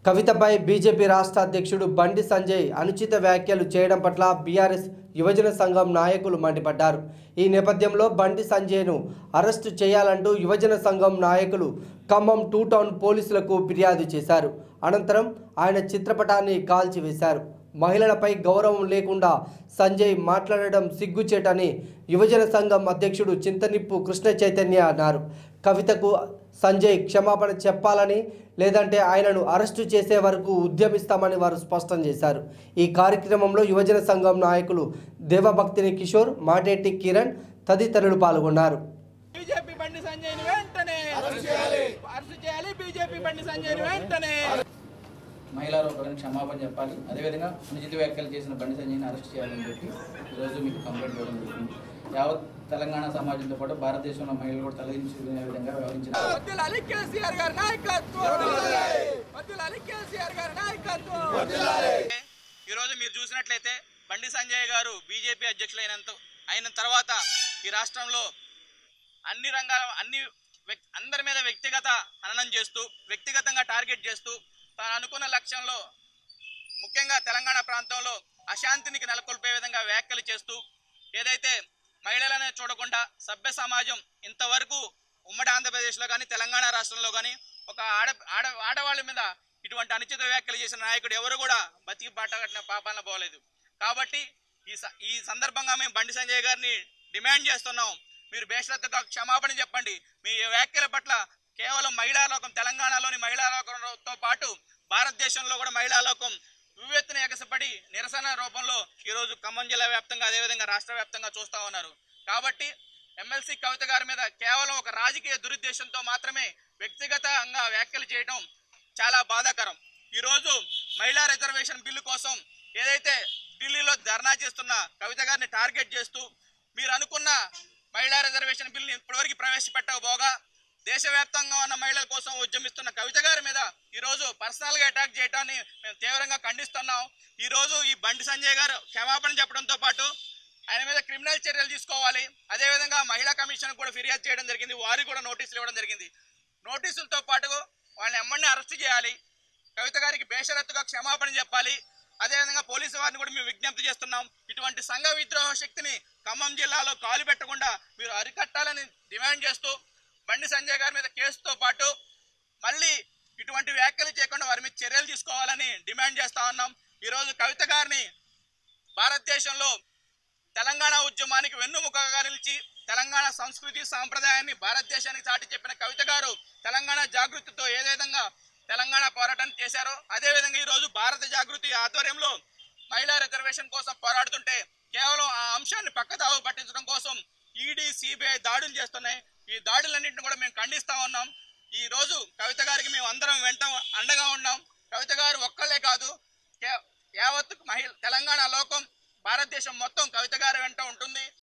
కవితపై BJP రాష్ట్ర అధ్యక్షుడు బండి సంజయ్ అనుచిత వ్యాఖ్యలు చేయడం పట్ల బీఆర్ఎస్ యువజన సంఘం నాయకులు మండిపడ్డారు ఈ నేపథ్యంలో బండి సంజయ్ను అరెస్టు చేయాలంటూ యువజన సంఘం నాయకులు ఖమ్మం టూ టౌన్ పోలీసులకు ఫిర్యాదు చేశారు అనంతరం ఆయన చిత్రపటాన్ని కాల్చివేశారు మహిళలపై గౌరవం లేకుండా సంజయ్ మాట్లాడడం సిగ్గుచేటని యువజన సంఘం అధ్యక్షుడు చింతనిప్పు కృష్ణ చైతన్య అన్నారు కవితకు సంజయ్ క్షమాపణ చెప్పాలని లేదంటే ఆయనను అరెస్టు చేసే వరకు ఉద్యమిస్తామని వారు స్పష్టం చేశారు ఈ కార్యక్రమంలో యువజన సంఘం నాయకులు దేవభక్తిని కిషోర్ మాటేటి కిరణ్ తదితరులు పాల్గొన్నారు బీజేపీ బండి సంజయ్ని వెంటనే అరెస్ట్ చేయాలి బీజేపీ బండి సంజయ్ని వెంటనే మహిళా రూపాయలను క్షమాపణ చెప్పాలి అదేవిధంగా అనుచిత వ్యాఖ్యలు చేసిన బండి సంజయ్ని అరెస్ట్ చేయాలని చెప్పి ఈరోజు మీకు కంప్లైంట్ ఇవ్వడం జరిగింది యావత్ తెలంగాణ సమాజంతో పాటు భారతదేశంలో మహిళలు కూడా తలదించుకునే విధంగా వ్యవహరించారు వద్దులాలి కేసీఆర్ గారి నాయకత్వం వద్దులాలి కేసీఆర్ గారి నాయకత్వం ఈ రోజు మీరు చూసినట్లయితే బండి సంజయ్ గారు బీజేపీ అధ్యక్షులైనంత అయిన తర్వాత ఈ రాష్ట్రంలో అన్ని రంగాల అన్ని వ్యక్- అందరి మీద వ్యక్తిగత హననం చేస్తూ వ్యక్తిగతంగా టార్గెట్ చేస్తూ తాను అనుకున్న లక్ష్యంలో ముఖ్యంగా తెలంగాణ ప్రాంతంలో అశాంతినికి నెలకొల్పే విధంగా వ్యాఖ్యలు చేస్తూ ఏదైతే మహిళలనే చూడకుండా సభ్య సమాజం ఇంతవరకు ఉమ్మడి ఆంధ్రప్రదేశ్లో కానీ తెలంగాణ రాష్ట్రంలో కానీ ఒక ఆడ ఆడ ఆడవాళ్ళ మీద ఇటువంటి అనుచిత వ్యాఖ్యలు చేసిన నాయకుడు ఎవరు కూడా బతికి బాట కట్టిన పాపాన పోలేదు కాబట్టి ఈ స- ఈ సందర్భంగా మేము బండి సంజయ్ గారిని డిమాండ్ చేస్తున్నాం మీరు బేషరత్తుగా క్షమాపణ చెప్పండి మీ వ్యాఖ్యల పట్ల కేవలం మహిళా లోకం తెలంగాణలోని మహిళా లోకంతో పాటు భారతదేశంలో కూడా మహిళా లోకం వివేత్తున ఎగసపడి నిరసన రూపంలో ఈరోజు ఖమ్మం జిల్లా వ్యాప్తంగా అదేవిధంగా రాష్ట్ర వ్యాప్తంగా చూస్తా ఉన్నారు కాబట్టి ఎమ్మెల్సీ కవిత గారి మీద కేవలం ఒక రాజకీయ దురుద్దేశంతో మాత్రమే వ్యక్తిగతంగా వ్యాఖ్యలు చేయడం చాలా బాధాకరం ఈరోజు మహిళా రిజర్వేషన్ బిల్లు కోసం ఏదైతే ఢిల్లీలో ధర్నా చేస్తున్న కవిత గారిని టార్గెట్ చేస్తూ మీరు అనుకున్న మహిళా రిజర్వేషన్ బిల్లుని ఇప్పటివరకు ప్రవేశపెట్టకపోగా దేశవ్యాప్తంగా ఉన్న మహిళల కోసం ఉద్యమిస్తున్న కవిత గారి మీద ఈరోజు పర్సనల్గా అటాక్ చేయడాన్ని మేము తీవ్రంగా ఖండిస్తున్నాం ఈరోజు ఈ బండి సంజయ్ గారు క్షమాపణ చెప్పడంతో పాటు ఆయన మీద క్రిమినల్ చర్యలు తీసుకోవాలి అదేవిధంగా మహిళా కమిషన్ కూడా ఫిర్యాదు చేయడం జరిగింది వారికి కూడా నోటీసులు ఇవ్వడం జరిగింది నోటీసులతో పాటు వాళ్ళని ఎమ్మడిని అరెస్ట్ చేయాలి కవిత గారికి బేషరత్తుగా క్షమాపణ చెప్పాలి అదేవిధంగా పోలీసు వారిని కూడా మేము విజ్ఞప్తి చేస్తున్నాం ఇటువంటి సంఘ విద్రోహ శక్తిని ఖమ్మం జిల్లాలో కాలు పెట్టకుండా మీరు అరికట్టాలని డిమాండ్ చేస్తూ బండి సంజయ్ గారి మీద కేసుతో పాటు మళ్ళీ ఇటువంటి వ్యాఖ్యలు చేయకుండా వారి మీద చర్యలు తీసుకోవాలని డిమాండ్ చేస్తా ఉన్నాం ఈరోజు కవిత గారిని భారతదేశంలో తెలంగాణ ఉద్యమానికి వెన్నుముకగా నిలిచి తెలంగాణ సంస్కృతి సాంప్రదాయాన్ని భారతదేశానికి చాటి చెప్పిన కవిత గారు తెలంగాణ జాగృతితో ఏ విధంగా తెలంగాణ పోరాటం చేశారో అదే విధంగా ఈరోజు భారత జాగృతి ఆధ్వర్యంలో మహిళా రిజర్వేషన్ కోసం పోరాడుతుంటే కేవలం ఆ అంశాన్ని పక్కదావ పట్టించడం కోసం ఈడీ సిబిఐ దాడులు చేస్తున్నాయి ఈ దాడులన్నింటిని కూడా మేము ఖండిస్తా ఉన్నాం ఈ రోజు కవిత గారికి మేము అందరం వెంట అండగా ఉన్నాం కవిత గారు ఒక్కళ్ళే కాదు కే- యావత్తు మహిళ తెలంగాణ లోకం భారతదేశం మొత్తం కవిత గారి వెంట ఉంటుంది